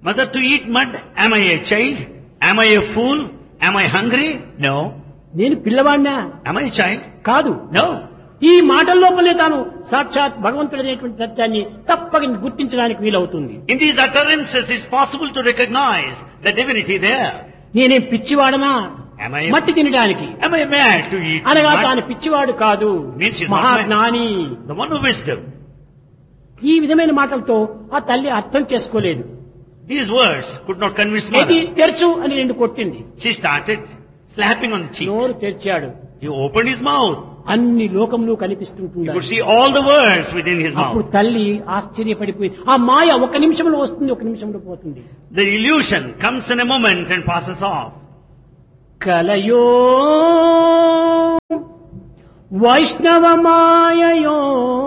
Mother, to eat mud, am I a child? Am I a fool? Am I hungry? No. నేను పిల్లవాడినా Am I a child? కాదు No. ఈ మాటల లోపలే తాను సాక్షాత్ భగవంతుడనేటువంటి సత్యాన్ని తప్పక గుర్తించడానికి వీలవుతుంది In these utterances, it's possible to recognize the divinity there. నేనేం పిచ్చివాడనా Am I, మట్టి తినడానికి am I mad to eat అనగా mud? తాను పిచ్చివాడు కాదు Means he's not మహాజ్ఞాని The one of wisdom. ఈ విధమైన మాటలతో ఆ తల్లి అర్థం చేసుకోలేదు These words could not convince ఏది mother. తెరచు అని రెండు కొట్టింది She started slapping on the cheek. నోరు తెరిచాడు He opened his mouth. అన్ని లోకంలో He కనిపిస్తుంటుంది could see all the words within his అప్పుడు mouth. తల్లి ఆశ్చర్యపడిపోయి ఆ మాయ ఒక నిమిషంలో వస్తుంది ఒక నిమిషంలో పోతుంది The illusion comes in a moment and passes off. కలయో వైష్ణవ మాయయో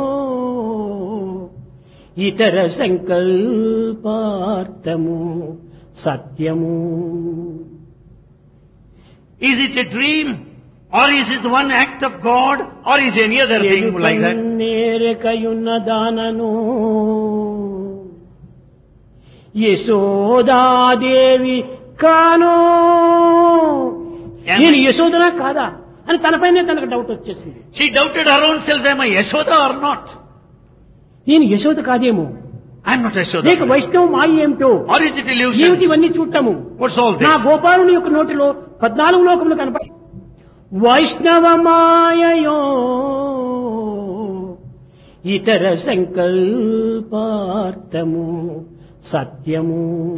ఇతర సంకల్పార్థము సత్యము Is it a dream? Or is it one act of God? Or is any other thing like that? నేరకయున్న దానను Yashoda Devi కానో నేను యశోదనా కాదా అని తనపైనే తనకు డౌట్ వచ్చేసింది She doubted her own self, am I Yashoda or not? నేను యశోద కాదేమో I'm not Yashoda. లేక వైష్ణవ మాయ ఏమిటో Or is it ఏమిటి illusion? ఇవన్నీ చూడటము What's all నా this? గోపాలుని యొక్క నోటిలో పద్నాలుగు లోకములు కనపడ వైష్ణవ మాయయో ఇతర సంకల్పార్థము సత్యము